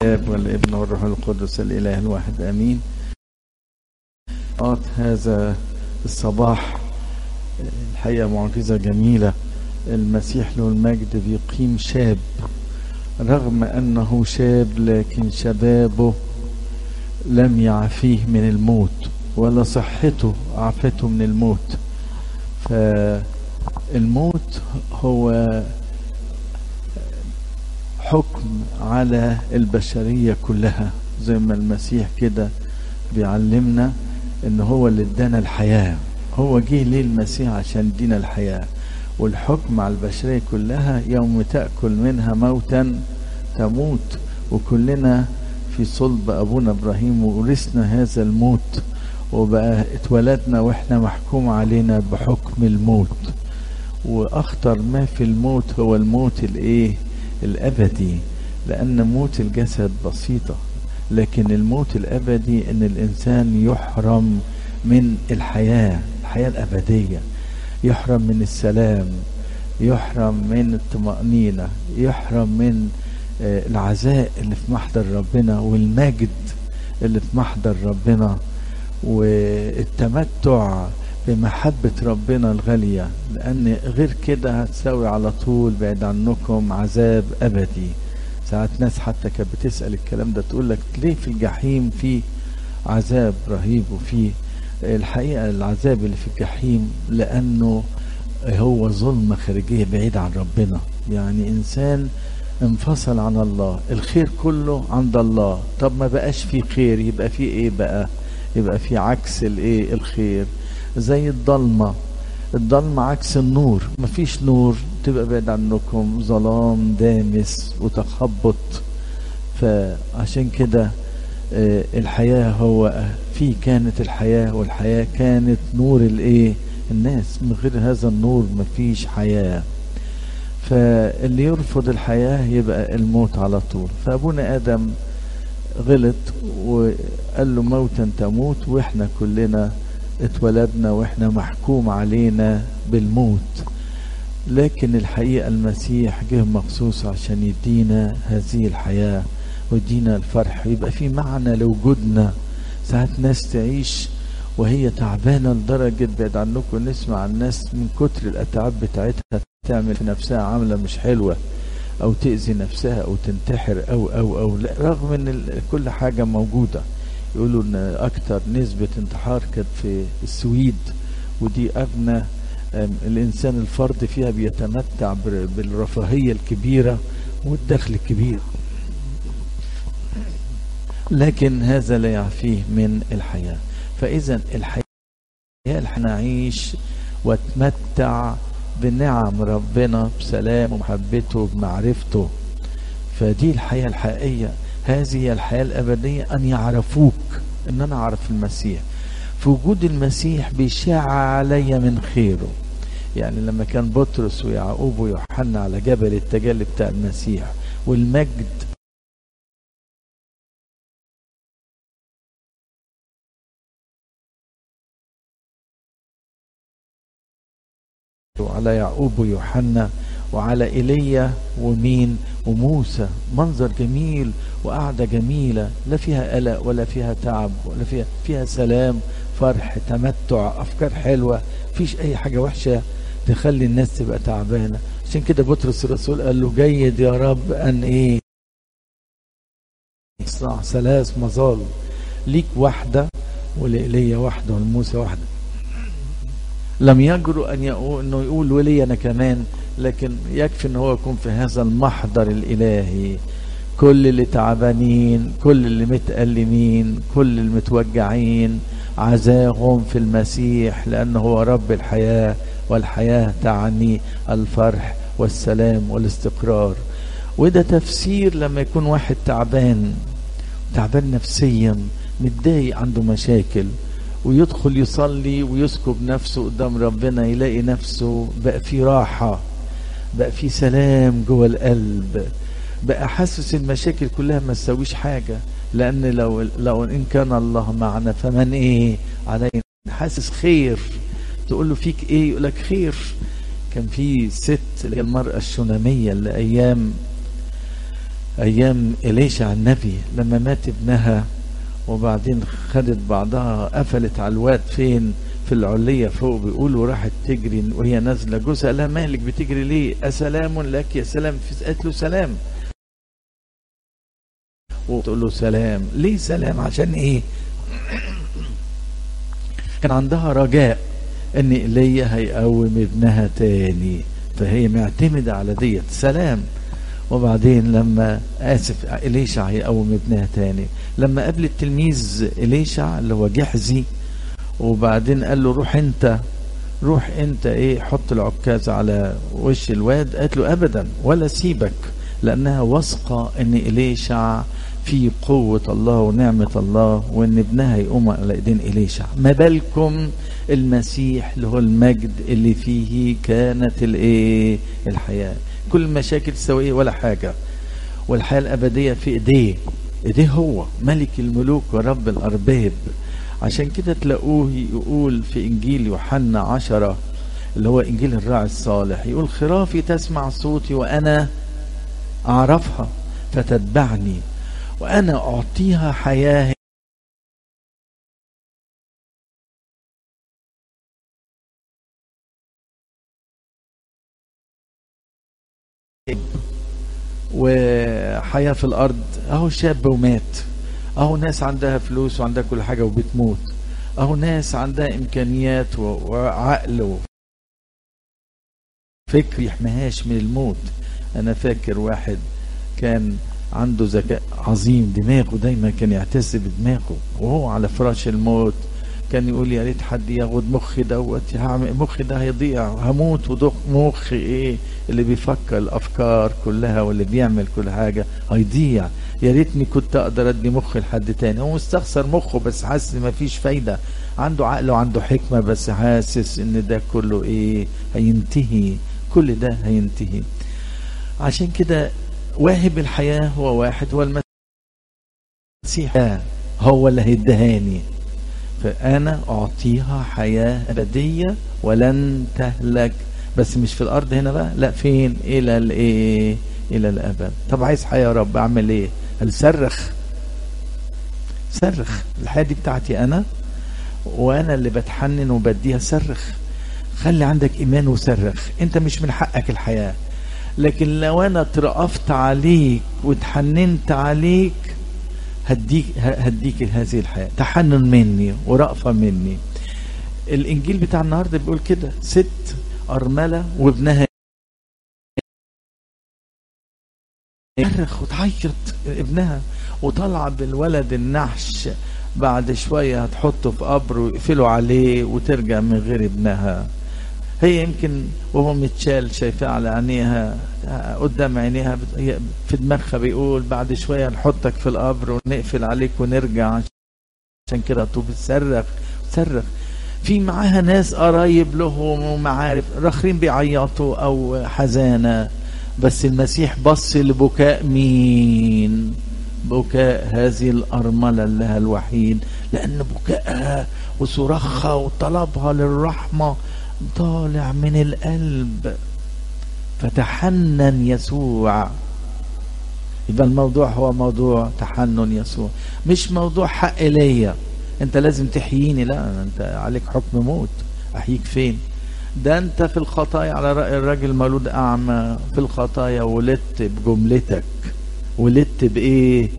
الاب والابن والروح القدس الاله الواحد امين هذا الصباح الحقيقه معجزه جميله المسيح له المجد بيقيم شاب رغم انه شاب لكن شبابه لم يعفيه من الموت ولا صحته عفته من الموت فالموت هو حكم على البشرية كلها زي ما المسيح كده بيعلمنا ان هو اللي ادانا الحياة هو جه ليه المسيح عشان يدينا الحياة والحكم على البشرية كلها يوم تأكل منها موتا تموت وكلنا في صلب أبونا إبراهيم وورثنا هذا الموت وبقى اتولدنا واحنا محكوم علينا بحكم الموت واخطر ما في الموت هو الموت الايه الابدي لان موت الجسد بسيطه لكن الموت الابدي ان الانسان يحرم من الحياه الحياه الابديه يحرم من السلام يحرم من الطمانينه يحرم من العزاء اللي في محضر ربنا والمجد اللي في محضر ربنا والتمتع بمحبة ربنا الغالية لأن غير كده هتساوي على طول بعد عنكم عذاب أبدي ساعات ناس حتى كانت بتسأل الكلام ده تقول لك ليه في الجحيم في عذاب رهيب وفي الحقيقة العذاب اللي في الجحيم لأنه هو ظلمة خارجية بعيد عن ربنا يعني إنسان انفصل عن الله الخير كله عند الله طب ما بقاش فيه خير يبقى فيه ايه بقى يبقى في عكس الايه الخير زي الضلمه الضلمه عكس النور مفيش نور تبقى بعيد عنكم ظلام دامس وتخبط فعشان كده الحياه هو في كانت الحياه والحياه كانت نور الايه الناس من غير هذا النور مفيش حياه فاللي يرفض الحياه يبقى الموت على طول فابونا ادم غلط وقال له موتا تموت واحنا كلنا اتولدنا واحنا محكوم علينا بالموت لكن الحقيقة المسيح جه مخصوص عشان يدينا هذه الحياة ويدينا الفرح يبقى في معنى لوجودنا ساعات ناس تعيش وهي تعبانة لدرجة بعد عنكم نسمع عن ناس من كتر الأتعاب بتاعتها تعمل في نفسها عاملة مش حلوة او تأذي نفسها او تنتحر او او او لا رغم ان كل حاجة موجودة يقولوا ان اكتر نسبة انتحار كانت في السويد ودي ابنى الانسان الفرد فيها بيتمتع بالرفاهية الكبيرة والدخل الكبير لكن هذا لا يعفيه من الحياة فاذا الحياة اللي نعيش واتمتع بنعم ربنا بسلام ومحبته بمعرفته فدي الحياة الحقيقية هذه هي الحياة الأبدية أن يعرفوك أن أنا أعرف المسيح في وجود المسيح بيشاع علي من خيره يعني لما كان بطرس ويعقوب ويوحنا على جبل التجلي بتاع المسيح والمجد وعلى يعقوب ويوحنا وعلى ايليا ومين وموسى منظر جميل وقعده جميله لا فيها قلق ولا فيها تعب ولا فيها فيها سلام فرح تمتع افكار حلوه مفيش اي حاجه وحشه تخلي الناس تبقى تعبانه عشان كده بطرس الرسول قال له جيد يا رب ان ايه اصنع ثلاث مظال ليك واحده ولإيليا واحده ولموسى واحده لم يجرؤ ان يقول انه يقول ولي انا كمان لكن يكفي ان هو يكون في هذا المحضر الالهي كل اللي تعبانين كل اللي متألمين كل اللي متوجعين عزاهم في المسيح لأنه هو رب الحياة والحياة تعني الفرح والسلام والاستقرار وده تفسير لما يكون واحد تعبان تعبان نفسيا متضايق عنده مشاكل ويدخل يصلي ويسكب نفسه قدام ربنا يلاقي نفسه بقى في راحة بقى في سلام جوه القلب بقى حاسس المشاكل كلها ما تسويش حاجة لأن لو لو إن كان الله معنا فمن إيه علينا حاسس خير تقول له فيك إيه يقول لك خير كان في ست اللي هي المرأة الشونامية اللي أيام ايام اليشع النبي لما مات ابنها وبعدين خدت بعضها قفلت على الواد فين في العليه فوق بيقولوا راحت تجري وهي نازله جوزها قال لها مالك بتجري ليه اسلام لك يا سلام قالت له سلام وتقول له سلام ليه سلام عشان ايه كان عندها رجاء ان ايليا هيقوم ابنها تاني فهي معتمدة على ديت سلام وبعدين لما اسف اليشع هيقوم ابنها تاني لما قابل التلميذ اليشع اللي هو جحزي وبعدين قال له روح انت روح انت ايه حط العكاز على وش الواد قالت له ابدا ولا سيبك لانها واثقه ان اليشع في قوة الله ونعمة الله وان ابنها يقوم على ايدين اليشع ما بالكم المسيح اللي هو المجد اللي فيه كانت الايه الحياة كل المشاكل تساويه ولا حاجة والحياة الابدية في ايديه ايديه هو ملك الملوك ورب الارباب عشان كده تلاقوه يقول في انجيل يوحنا عشرة اللي هو انجيل الراعي الصالح يقول خرافي تسمع صوتي وانا اعرفها فتتبعني وانا اعطيها حياه وحياه في الارض اهو شاب ومات اهو ناس عندها فلوس وعندها كل حاجه وبتموت اهو ناس عندها امكانيات وعقل فكر يحميهاش من الموت انا فاكر واحد كان عنده ذكاء عظيم دماغه دايما كان يعتز بدماغه وهو على فراش الموت كان يقول يا ريت حد ياخد مخي دوت هعمل مخي ده هيضيع هموت وضخ مخي ايه اللي بيفكر الافكار كلها واللي بيعمل كل حاجه هيضيع يا ريتني كنت اقدر ادي مخي لحد تاني هو مستخسر مخه بس حاسس ما فيش فايده عنده عقل وعنده حكمه بس حاسس ان ده كله ايه هينتهي كل ده هينتهي عشان كده واهب الحياة هو واحد هو المسيح هو اللي هيدهاني فأنا أعطيها حياة أبدية ولن تهلك بس مش في الأرض هنا بقى لا فين إلى الإيه إلى الأبد طب عايز حياة يا رب أعمل إيه هل صرخ صرخ الحياة دي بتاعتي أنا وأنا اللي بتحنن وبديها صرخ خلي عندك إيمان وصرخ أنت مش من حقك الحياة لكن لو انا اترأفت عليك وتحننت عليك هديك هديك هذه الحياه تحنن مني ورأفه مني الانجيل بتاع النهارده بيقول كده ست ارمله وابنها صرخ وتعيط ابنها وطلع بالولد النحش بعد شويه هتحطه في قبر ويقفلوا عليه وترجع من غير ابنها هي يمكن وهو متشال شايفاه على عينيها قدام عينيها في دماغها بيقول بعد شويه نحطك في القبر ونقفل عليك ونرجع عشان كده طوب صرخ صرخ في معاها ناس قرايب لهم ومعارف راخرين بيعيطوا او حزانه بس المسيح بص لبكاء مين بكاء هذه الأرملة لها الوحيد لأن بكائها وصراخها وطلبها للرحمة طالع من القلب فتحنن يسوع يبقى الموضوع هو موضوع تحنن يسوع مش موضوع حق ليا انت لازم تحييني لا انت عليك حكم موت احييك فين ده انت في الخطايا على رأي الراجل مولود اعمى في الخطايا ولدت بجملتك ولدت بايه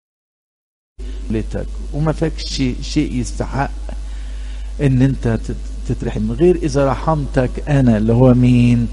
جملتك وما فاكش شيء يستحق ان انت تترحم غير اذا رحمتك انا اللي هو مين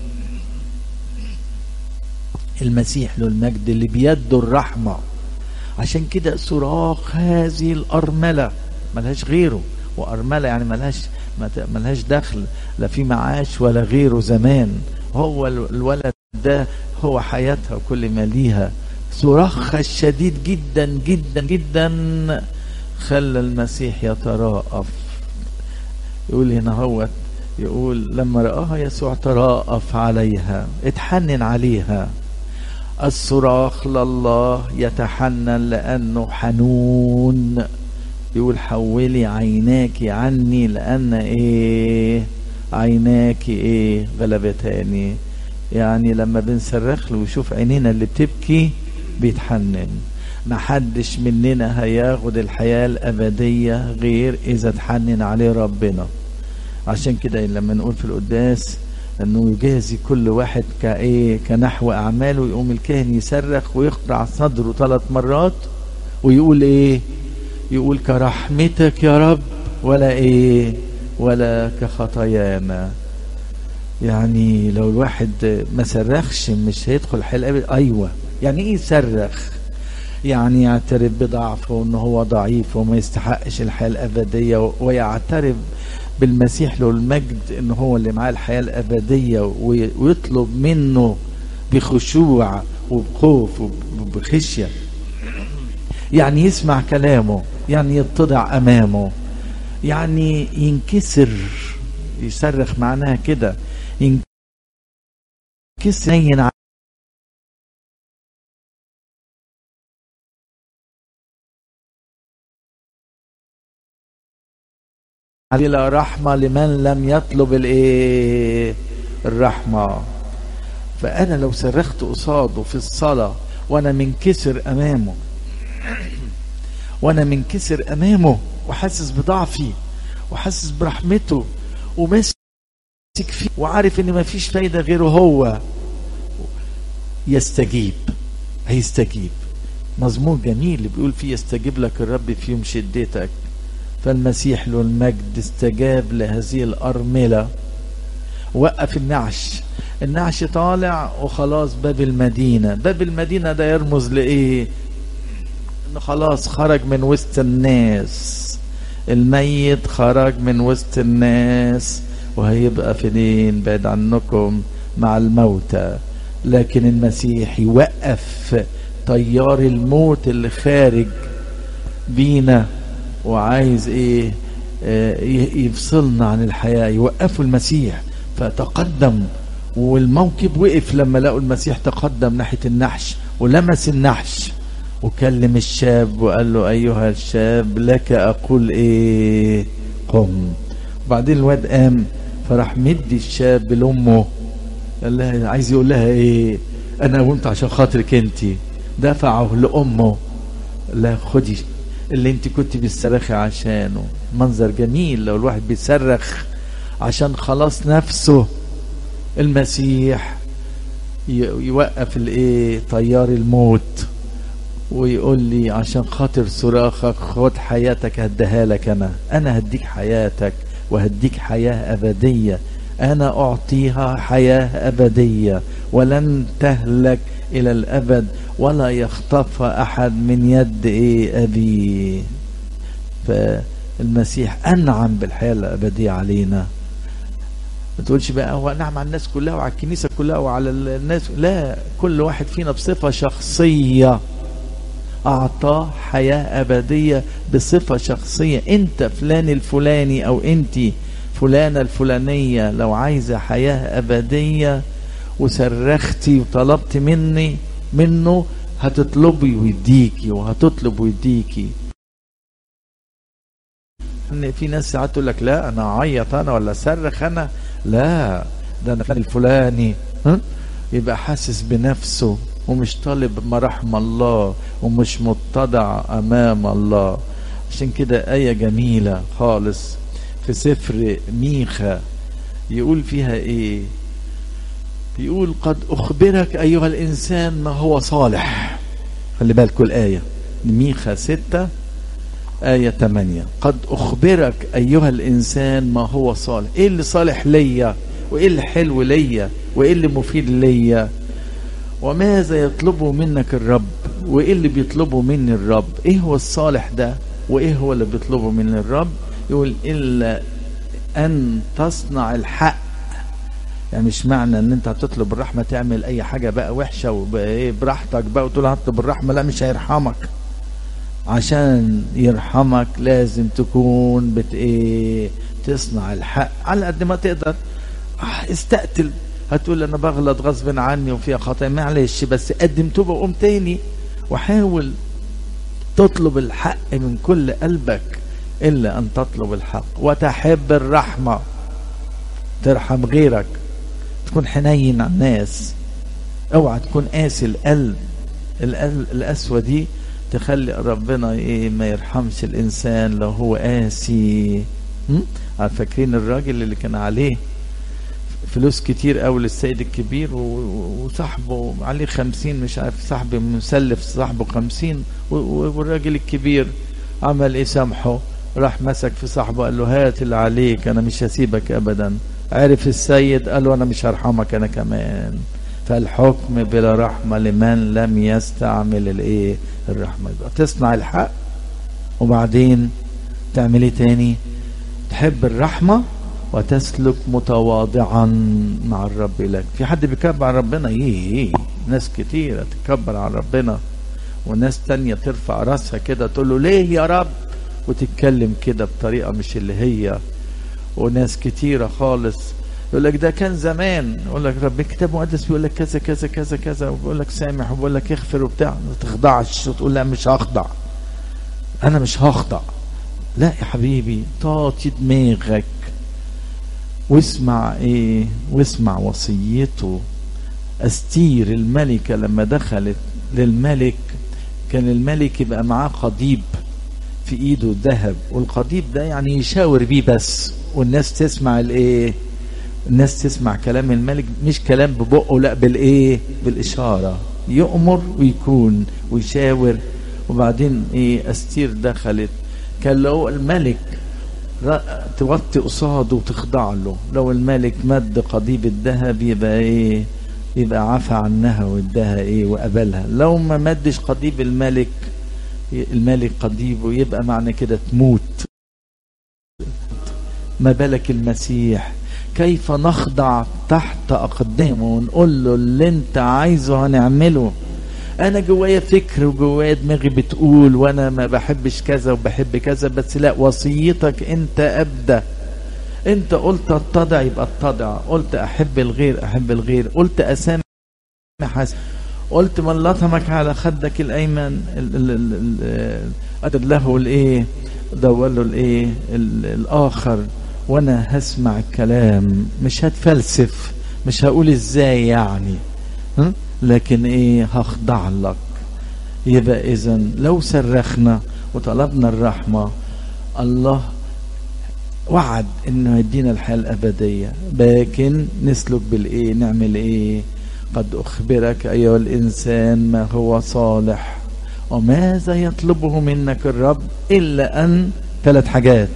المسيح له المجد اللي بيده الرحمه عشان كده صراخ هذه الارمله ملهاش غيره وارمله يعني ملهاش ملهاش دخل لا في معاش ولا غيره زمان هو الولد ده هو حياتها وكل ما ليها صراخها الشديد جدا جدا جدا خلى المسيح يتراءف يقول هنا هو يقول لما رآها يسوع تراءف عليها اتحنن عليها الصراخ لله يتحنن لأنه حنون يقول حولي عيناك عني لأن ايه عيناك ايه غلبتاني يعني لما بنصرخ له ويشوف عينينا اللي بتبكي بيتحنن محدش مننا هياخد الحياة الأبدية غير إذا اتحنن عليه ربنا عشان كده لما نقول في القداس انه يجازي كل واحد كايه كنحو اعماله يقوم الكاهن يصرخ ويقطع صدره ثلاث مرات ويقول ايه يقول كرحمتك يا رب ولا ايه ولا كخطايانا يعني لو الواحد ما صرخش مش هيدخل حلقة ايوه يعني ايه يصرخ يعني يعترف بضعفه ان هو ضعيف وما يستحقش الحياة الابدية ويعترف بالمسيح له المجد ان هو اللي معاه الحياة الابدية ويطلب منه بخشوع وبخوف وبخشية يعني يسمع كلامه يعني يتضع امامه يعني ينكسر يصرخ معناها كده ينكسر ينين إلى رحمة لمن لم يطلب الايه الرحمة فأنا لو صرخت قصاده في الصلاة وأنا منكسر أمامه وأنا منكسر أمامه وحاسس بضعفي وحاسس برحمته وماسك فيه وعارف إن مفيش فايدة غيره هو يستجيب هيستجيب مزمور جميل اللي بيقول فيه يستجيب لك الرب في يوم شدتك فالمسيح له المجد استجاب لهذه الأرملة وقف النعش النعش طالع وخلاص باب المدينة باب المدينة ده يرمز لإيه إنه خلاص خرج من وسط الناس الميت خرج من وسط الناس وهيبقى فين بعد عنكم مع الموتى لكن المسيح يوقف طيار الموت اللي خارج بينا وعايز ايه آه يفصلنا عن الحياة يوقفوا المسيح فتقدم والموكب وقف لما لقوا المسيح تقدم ناحية النحش ولمس النحش وكلم الشاب وقال له ايها الشاب لك اقول ايه قم وبعدين الواد قام فراح مدي الشاب لامه قال لها عايز يقول لها ايه انا قمت عشان خاطرك انت دفعه لامه لا خدي اللي انت كنت بتصرخي عشانه منظر جميل لو الواحد بيصرخ عشان خلاص نفسه المسيح يوقف الايه طيار الموت ويقول لي عشان خاطر صراخك خد حياتك هديها لك انا انا هديك حياتك وهديك حياة ابدية انا اعطيها حياة ابدية ولن تهلك الى الابد ولا يخطف احد من يد ايه ابي فالمسيح انعم بالحياه الابديه علينا ما تقولش بقى هو انعم على الناس كلها وعلى الكنيسه كلها وعلى الناس لا كل واحد فينا بصفه شخصيه اعطاه حياه ابديه بصفه شخصيه انت فلان الفلاني او انت فلانه الفلانيه لو عايزه حياه ابديه وصرختي وطلبت مني منه هتطلبي ويديكي وهتطلب ويديكي ان في ناس ساعات تقول لك لا انا اعيط انا ولا اصرخ انا لا ده انا فلان الفلاني ها يبقى حاسس بنفسه ومش طالب مراحم الله ومش متضع امام الله عشان كده آية جميلة خالص في سفر ميخا يقول فيها ايه بيقول قد أخبرك أيها الإنسان ما هو صالح خلي بالكم الآية ميخا ستة آية 8 قد أخبرك أيها الإنسان ما هو صالح إيه اللي صالح ليا وإيه اللي حلو ليا وإيه اللي مفيد ليا وماذا يطلبه منك الرب وإيه اللي بيطلبه مني الرب إيه هو الصالح ده وإيه هو اللي بيطلبه من الرب يقول إلا أن تصنع الحق يعني مش معنى ان انت هتطلب الرحمه تعمل اي حاجه بقى وحشه وبايه براحتك بقى وتقول هطلب الرحمه لا مش هيرحمك عشان يرحمك لازم تكون بت ايه تصنع الحق على قد ما تقدر استقتل هتقول انا بغلط غصب عني وفيها خطأ معلش بس قدم توبه وقوم تاني وحاول تطلب الحق من كل قلبك الا ان تطلب الحق وتحب الرحمه ترحم غيرك تكون حنين على الناس اوعى تكون قاسي القلب القل- القسوة دي تخلي ربنا ايه ما يرحمش الانسان لو هو قاسي هم؟ عارف فاكرين الراجل اللي كان عليه فلوس كتير قوي للسيد الكبير و- و- وصاحبه عليه خمسين مش عارف صاحبه مسلف صاحبه خمسين و- و- والراجل الكبير عمل ايه سامحه راح مسك في صاحبه قال له هات اللي عليك انا مش هسيبك ابدا عرف السيد قال له انا مش هرحمك انا كمان فالحكم بلا رحمة لمن لم يستعمل الايه الرحمة يبقى تصنع الحق وبعدين تعمل ايه تاني تحب الرحمة وتسلك متواضعا مع الرب لك في حد بيكبر على ربنا ايه ايه ناس كتيرة تكبر على ربنا وناس تانية ترفع راسها كده تقول له ليه يا رب وتتكلم كده بطريقة مش اللي هي وناس كتيرة خالص يقول لك ده كان زمان يقول لك رب الكتاب المقدس بيقول لك كذا كذا كذا كذا وبيقول لك سامح وبيقول لك اغفر وبتاع ما تخضعش وتقول لا مش هخضع انا مش هخضع لا يا حبيبي طاطي دماغك واسمع ايه واسمع وصيته استير الملكة لما دخلت للملك كان الملك يبقى معاه قضيب في ايده ذهب والقضيب ده يعني يشاور بيه بس والناس تسمع الايه الناس تسمع كلام الملك مش كلام ببقه لا بالايه بالاشاره يؤمر ويكون ويشاور وبعدين ايه استير دخلت كان لو الملك ر- توطي قصاده وتخضع له لو الملك مد قضيب الذهب يبقى ايه يبقى عفى عنها واداها ايه وقبلها لو ما مدش قضيب الملك الملك قضيبه يبقى معنى كده تموت ما بالك المسيح كيف نخضع تحت أقدامه ونقول له اللي انت عايزه هنعمله انا جوايا فكر وجوايا دماغي بتقول وانا ما بحبش كذا وبحب كذا بس لا وصيتك انت ابدا انت قلت اتضع يبقى اتضع قلت احب الغير احب الغير قلت اسامح أس- قلت من لطمك على خدك الايمن ال- ال- ال- ال- ادد له الايه دور له الايه ال- الاخر وانا هسمع الكلام مش هتفلسف مش هقول ازاي يعني ها؟ لكن ايه هخضع لك يبقى اذا لو صرخنا وطلبنا الرحمه الله وعد انه يدينا الحياه الابديه لكن نسلك بالايه نعمل ايه قد اخبرك ايها الانسان ما هو صالح وماذا يطلبه منك الرب الا ان ثلاث حاجات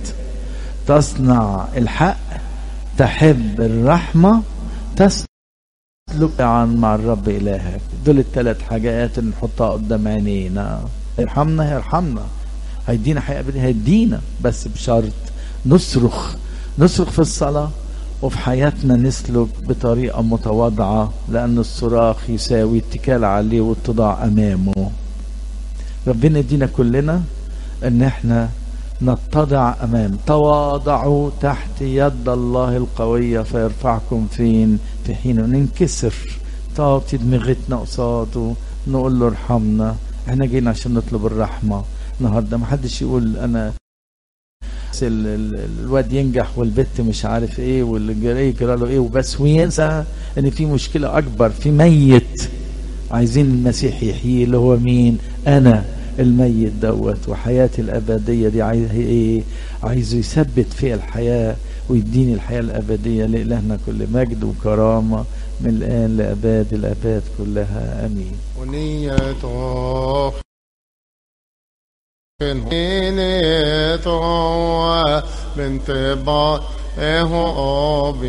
تصنع الحق تحب الرحمه تسلك عن مع الرب الهك دول الثلاث حاجات اللي نحطها قدام عينينا يرحمنا يرحمنا هيدينا حياه ابديه هيدينا بس بشرط نصرخ نصرخ في الصلاه وفي حياتنا نسلك بطريقه متواضعه لان الصراخ يساوي اتكال عليه واتضاع امامه ربنا يدينا كلنا ان احنا نتضع امام تواضعوا تحت يد الله القوية فيرفعكم فين في حين ننكسر تعطي دماغتنا قصاده نقول له ارحمنا احنا جينا عشان نطلب الرحمة النهارده ما حدش يقول انا ال- ال- الواد ينجح والبت مش عارف ايه واللي يجرى له ايه وبس وينسى ان في مشكلة اكبر في ميت عايزين المسيح يحيي اللي هو مين انا الميت دوت وحياتي الابديه دي عايز ايه عايزه يثبت فيها الحياه ويديني الحياه الابديه لالهنا كل مجد وكرامه من الان لاباد الاباد كلها امين ونيته نيته بنت بعض